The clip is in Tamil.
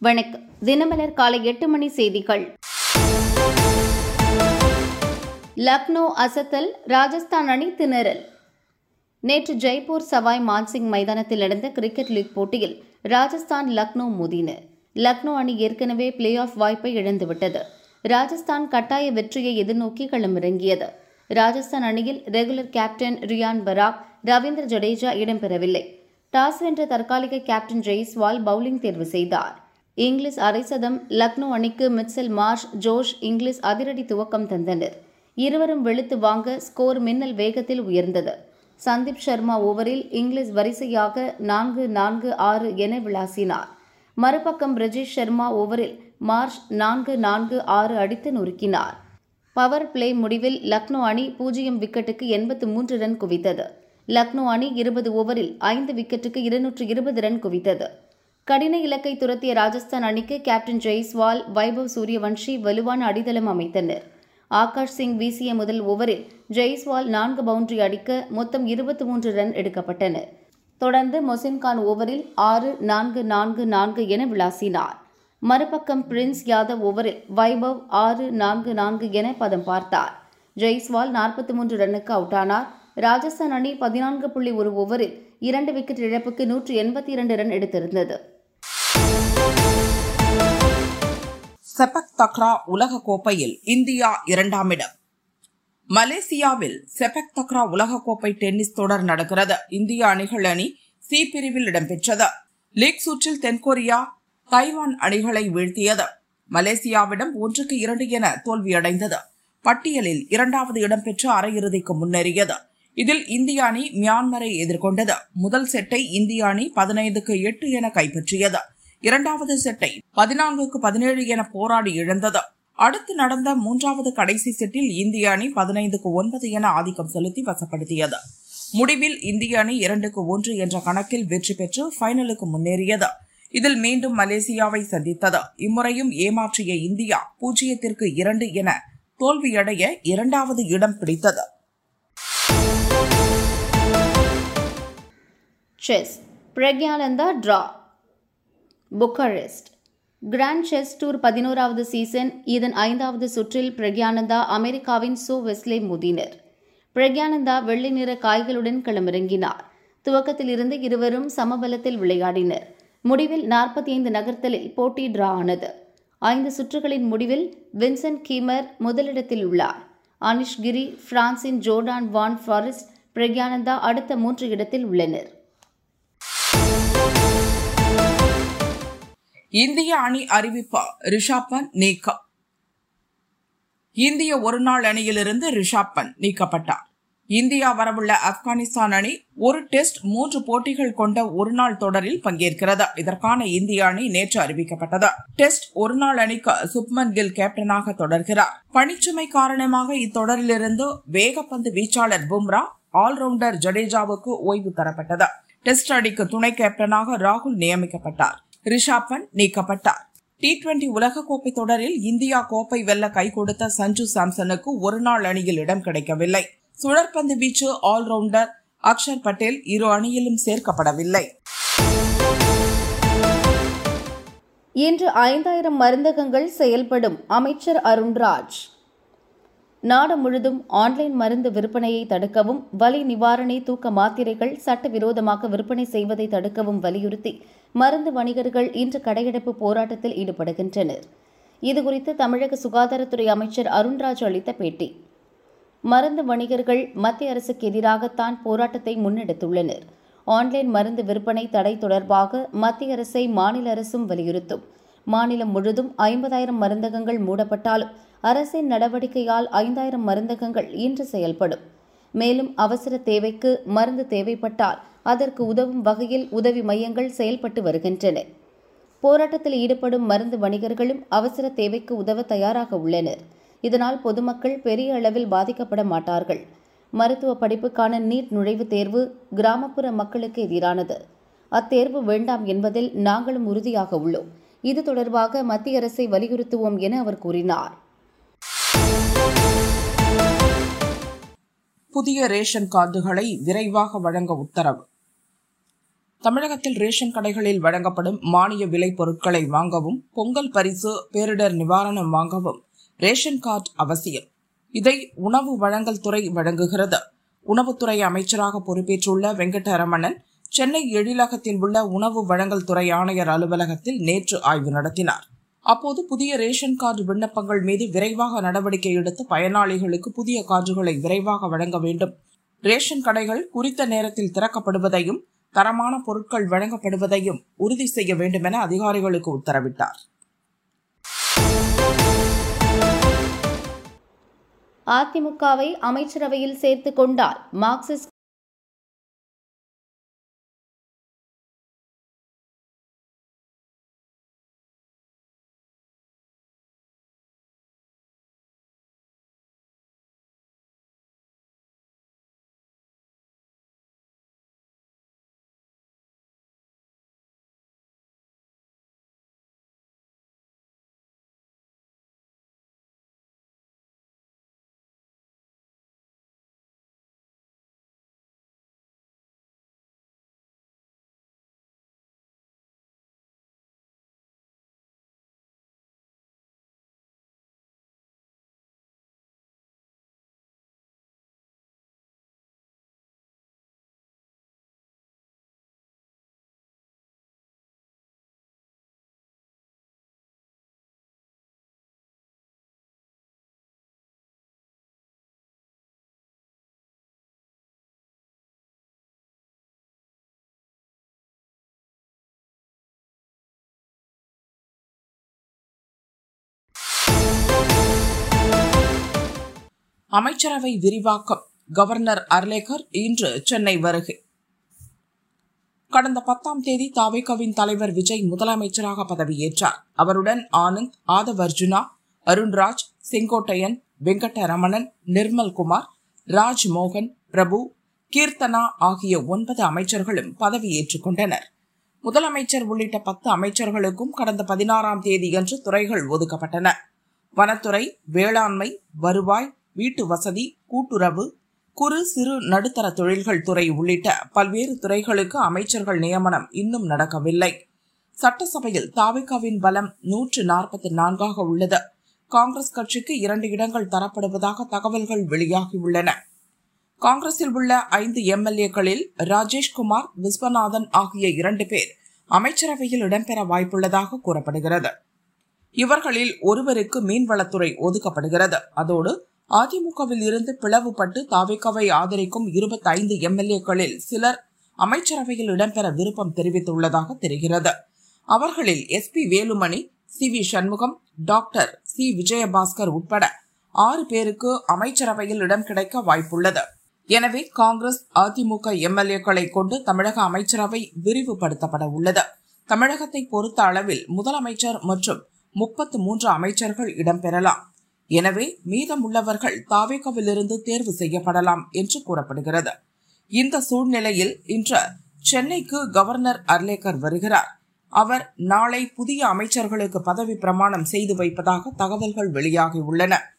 வணக்கம் தினமலர் காலை எட்டு மணி செய்திகள் லக்னோ அசத்தல் ராஜஸ்தான் அணி திணறல் நேற்று ஜெய்ப்பூர் சவாய் மான்சிங் மைதானத்தில் நடந்த கிரிக்கெட் லீக் போட்டியில் ராஜஸ்தான் லக்னோ மோதின லக்னோ அணி ஏற்கனவே பிளே ஆஃப் வாய்ப்பை இழந்துவிட்டது ராஜஸ்தான் கட்டாய வெற்றியை எதிர்நோக்கி களமிறங்கியது ராஜஸ்தான் அணியில் ரெகுலர் கேப்டன் ரியான் பராக் ரவீந்திர ஜடேஜா இடம்பெறவில்லை டாஸ் வென்ற தற்காலிக கேப்டன் ஜெய்ஸ்வால் பவுலிங் தேர்வு செய்தார் இங்கிலீஷ் அரைசதம் லக்னோ அணிக்கு மிட்சல் மார்ஷ் ஜோஷ் இங்கிலீஷ் அதிரடி துவக்கம் தந்தனர் இருவரும் வெளுத்து வாங்க ஸ்கோர் மின்னல் வேகத்தில் உயர்ந்தது சந்தீப் சர்மா ஓவரில் இங்கிலீஷ் வரிசையாக நான்கு நான்கு ஆறு என விளாசினார் மறுபக்கம் பிரஜேஷ் சர்மா ஓவரில் மார்ஷ் நான்கு நான்கு ஆறு அடித்து நொறுக்கினார் பவர் பிளே முடிவில் லக்னோ அணி பூஜ்ஜியம் விக்கெட்டுக்கு எண்பத்து மூன்று ரன் குவித்தது லக்னோ அணி இருபது ஓவரில் ஐந்து விக்கெட்டுக்கு இருநூற்று இருபது ரன் குவித்தது கடின இலக்கை துரத்திய ராஜஸ்தான் அணிக்கு கேப்டன் ஜெய்ஸ்வால் வைபவ் சூரியவன்ஷி வலுவான அடித்தளம் அமைத்தனர் ஆகாஷ் சிங் வீசிய முதல் ஓவரில் ஜெய்ஸ்வால் நான்கு பவுண்டரி அடிக்க மொத்தம் இருபத்தி மூன்று ரன் எடுக்கப்பட்டன தொடர்ந்து மொசின்கான் ஓவரில் ஆறு நான்கு நான்கு நான்கு என விளாசினார் மறுபக்கம் பிரின்ஸ் யாதவ் ஓவரில் வைபவ் ஆறு நான்கு நான்கு என பதம் பார்த்தார் ஜெய்ஸ்வால் நாற்பத்தி மூன்று ரன்னுக்கு அவுட்டானார் ராஜஸ்தான் அணி பதினான்கு புள்ளி ஒரு ஓவரில் இரண்டு விக்கெட் இழப்புக்கு நூற்று எண்பத்தி இரண்டு ரன் எடுத்திருந்தது செபக் தக்ரா உலக கோப்பையில் இந்தியா இரண்டாம் இடம் மலேசியாவில் செபக் தக்ரா உலகக்கோப்பை டென்னிஸ் தொடர் நடக்கிறது இந்திய அணிகள் அணி சி பிரிவில் இடம்பெற்றது லீக் சுற்றில் தென்கொரியா தைவான் அணிகளை வீழ்த்தியது மலேசியாவிடம் ஒன்றுக்கு இரண்டு என தோல்வியடைந்தது பட்டியலில் இரண்டாவது இடம்பெற்று அரையிறுதிக்கு முன்னேறியது இதில் இந்திய அணி மியான்மரை எதிர்கொண்டது முதல் செட்டை இந்திய அணி பதினைந்துக்கு எட்டு என கைப்பற்றியது இரண்டாவது செட்டை பதினான்குக்கு பதினேழு என போராடி இழந்தது அடுத்து நடந்த மூன்றாவது கடைசி செட்டில் இந்திய அணி பதினைந்துக்கு ஒன்பது என ஆதிக்கம் செலுத்தி வசப்படுத்தியது முடிவில் இந்திய அணி இரண்டுக்கு ஒன்று என்ற கணக்கில் வெற்றி பெற்று ஃபைனலுக்கு முன்னேறியது இதில் மீண்டும் மலேசியாவை சந்தித்தது இம்முறையும் ஏமாற்றிய இந்தியா பூஜ்ஜியத்திற்கு இரண்டு என தோல்வியடைய இரண்டாவது இடம் பிடித்தது chess Praggnanandhaa draw Bucharest grand chess tour பதினோராவது சீசன் இதன் ஐந்தாவது சுற்றில் பிரக்யானந்தா அமெரிக்காவின் சோ வெஸ்லே மோதினர் பிரக்யானந்தா வெள்ளை நிற காய்களுடன் களமிறங்கினார் துவக்கத்தில் இருந்து இருவரும் சமபலத்தில் விளையாடினர் முடிவில் நாற்பத்தி ஐந்து நகர்த்தலில் போட்டி டிரா ஆனது ஐந்து சுற்றுகளின் முடிவில் வின்சென்ட் கீமர் முதலிடத்தில் உள்ளார் அனிஷ் கிரி பிரான்சின் ஜோர்டான் வான் ஃபாரஸ்ட் பிரக்யானந்தா அடுத்த மூன்று இடத்தில் உள்ளனர் இந்திய அணி அறிவிப்பு ரிஷாப் பந்த் நீக்கம் இந்திய ஒருநாள் அணியிலிருந்து ரிஷாப் பந்த் நீக்கப்பட்டார் இந்தியா வரவுள்ள ஆப்கானிஸ்தான் அணி ஒரு டெஸ்ட் மூன்று போட்டிகள் கொண்ட ஒருநாள் தொடரில் பங்கேற்கிறது இதற்கான இந்திய அணி நேற்று அறிவிக்கப்பட்டது டெஸ்ட் ஒருநாள் அணிக்கு சுப்மன் கில் கேப்டனாக தொடர்கிறார் பணிச்சுமை காரணமாக இத்தொடரிலிருந்து வேகப்பந்து வீச்சாளர் பும்ரா ஆல்ரவுண்டர் ஜடேஜாவுக்கு ஓய்வு தரப்பட்டது டெஸ்ட் அணிக்கு துணை கேப்டனாக ராகுல் நியமிக்கப்பட்டார் ரிஷாப் பந்த் நீக்கப்பட்டார் டி டுவெண்டி உலகக்கோப்பை தொடரில் இந்தியா கோப்பை வெல்ல கை கொடுத்த சஞ்சு சாம்சனுக்கு ஒருநாள் அணியில் இடம் கிடைக்கவில்லை சுழற்பந்து வீச்சு ஆல்ரவுண்டர் அக்ஷர் பட்டேல் இரு அணியிலும் சேர்க்கப்படவில்லை இன்று ஐந்தாயிரம் மருந்தகங்கள் செயல்படும் அமைச்சர் அருண்ராஜ் நாடு முழுதும் ஆன்லைன் மருந்து விற்பனையை தடுக்கவும் வலி நிவாரணி தூக்க மாத்திரைகள் சட்டவிரோதமாக விற்பனை செய்வதை தடுக்கவும் வலியுறுத்தி மருந்து வணிகர்கள் இன்று கடையெடுப்பு போராட்டத்தில் ஈடுபடுகின்றனர் இதுகுறித்து தமிழக சுகாதாரத்துறை அமைச்சர் அருண்ராஜ் அளித்த பேட்டி மருந்து வணிகர்கள் மத்திய அரசுக்கு எதிராகத்தான் போராட்டத்தை முன்னெடுத்துள்ளனர் ஆன்லைன் மருந்து விற்பனை தடை தொடர்பாக மத்திய அரசை மாநில அரசும் வலியுறுத்தும் மாநிலம் முழுதும் ஐம்பதாயிரம் மருந்தகங்கள் மூடப்பட்டாலும் அரசின் நடவடிக்கையால் ஐந்தாயிரம் மருந்தகங்கள் இன்று செயல்படும் மேலும் அவசர தேவைக்கு மருந்து தேவைப்பட்டால் அதற்கு உதவும் வகையில் உதவி மையங்கள் செயல்பட்டு வருகின்றன போராட்டத்தில் ஈடுபடும் மருந்து வணிகர்களும் அவசர தேவைக்கு உதவ தயாராக உள்ளனர் இதனால் பொதுமக்கள் பெரிய அளவில் பாதிக்கப்பட மாட்டார்கள் மருத்துவ படிப்புக்கான நீட் நுழைவுத் தேர்வு கிராமப்புற மக்களுக்கு எதிரானது அத்தேர்வு வேண்டாம் என்பதில் நாங்களும் உறுதியாக உள்ளோம் இது தொடர்பாக மத்திய அரசை வலியுறுத்துவோம் என அவர் கூறினார் புதிய ரேஷன் கார்டுகளை விரைவாக வழங்க உத்தரவு தமிழகத்தில் ரேஷன் கடைகளில் வழங்கப்படும் மானிய விலை பொருட்களை வாங்கவும் பொங்கல் பரிசு பேரிடர் நிவாரணம் வாங்கவும் ரேஷன் கார்டு அவசியம் இதை உணவு வழங்கல் துறை வழங்குகிறது உணவுத்துறை அமைச்சராக பொறுப்பேற்றுள்ள வெங்கடரமணன் சென்னை எழிலகத்தில் உள்ள உணவு வழங்கல் துறை ஆணையர் அலுவலகத்தில் நேற்று ஆய்வு நடத்தினார் அப்போது புதிய ரேஷன் கார்டு விண்ணப்பங்கள் மீது விரைவாக நடவடிக்கை எடுத்து பயனாளிகளுக்கு புதிய கார்டுகளை விரைவாக வழங்க வேண்டும் ரேஷன் கடைகள் குறித்த நேரத்தில் திறக்கப்படுவதையும் தரமான பொருட்கள் வழங்கப்படுவதையும் உறுதி செய்ய வேண்டும் என அதிகாரிகளுக்கு உத்தரவிட்டார் அதிமுகவை அமைச்சரவையில் சேர்த்துக் கொண்டால் மார்க்சிஸ்ட் அமைச்சரவை விரிவாக்கம் கவர்னர் அர்லேக்கர் இன்று சென்னை வருகை கடந்த பத்தாம் தேதி தாவேகவின் தலைவர் விஜய் முதலமைச்சராக பதவியேற்றார் அவருடன் ஆனந்த் ஆதவ் அர்ஜுனா அருண்ராஜ் செங்கோட்டையன் வெங்கடரமணன் நிர்மல்குமார் ராஜ்மோகன் பிரபு கீர்த்தனா ஆகிய ஒன்பது அமைச்சர்களும் பதவியேற்றுக் கொண்டனர் முதலமைச்சர் உள்ளிட்ட பத்து அமைச்சர்களுக்கும் கடந்த பதினாறாம் தேதியன்று துறைகள் ஒதுக்கப்பட்டன வனத்துறை வேளாண்மை வருவாய் வீட்டு வசதி கூட்டுறவு குறு சிறு நடுத்தர தொழில்கள் துறை உள்ளிட்ட பல்வேறு துறைகளுக்கு அமைச்சர்கள் நியமனம் இன்னும் நடக்கவில்லை சட்டசபையில் தாவிகாவின் பலம் நூற்று நாற்பத்தி நான்காக உள்ளது காங்கிரஸ் கட்சிக்கு இரண்டு இடங்கள் தரப்படுவதாக தகவல்கள் வெளியாகியுள்ளன காங்கிரஸில் உள்ள ஐந்து எம்எல்ஏக்களில் ராஜேஷ்குமார் விஸ்வநாதன் ஆகிய இரண்டு பேர் அமைச்சரவையில் இடம்பெற வாய்ப்புள்ளதாக கூறப்படுகிறது இவர்களில் ஒருவருக்கு மீன்வளத்துறை ஒதுக்கப்படுகிறது அதோடு அதிமுகவில் இருந்து பிளவுபட்டு தாவேக்காவை ஆதரிக்கும் இருபத்தி ஐந்து எம்எல்ஏக்களில் சிலர் அமைச்சரவையில் இடம்பெற விருப்பம் தெரிவித்துள்ளதாக தெரிகிறது அவர்களில் S P Velumani C V Shanmugam doctor C Vijayabaskar உட்பட ஆறு பேருக்கு அமைச்சரவையில் இடம் கிடைக்க வாய்ப்புள்ளது எனவே காங்கிரஸ் அதிமுக எம்எல்ஏக்களை கொண்டு தமிழக அமைச்சரவை விரிவுபடுத்தப்பட உள்ளது தமிழகத்தை பொறுத்த அளவில் முதலமைச்சர் மற்றும் முப்பத்து மூன்று அமைச்சர்கள் இடம்பெறலாம் எனவே மீதமுள்ளவர்கள் தாவேகவிலிருந்து தேர்வு செய்யப்படலாம் என்று கூறப்படுகிறது இந்த சூழ்நிலையில் இன்று சென்னைக்கு கவர்னர் அர்லேக்கர் வருகிறார் அவர் நாளை புதிய அமைச்சர்களுக்கு பதவி பிரமாணம் செய்து வைப்பதாக தகவல்கள் வெளியாகியுள்ளன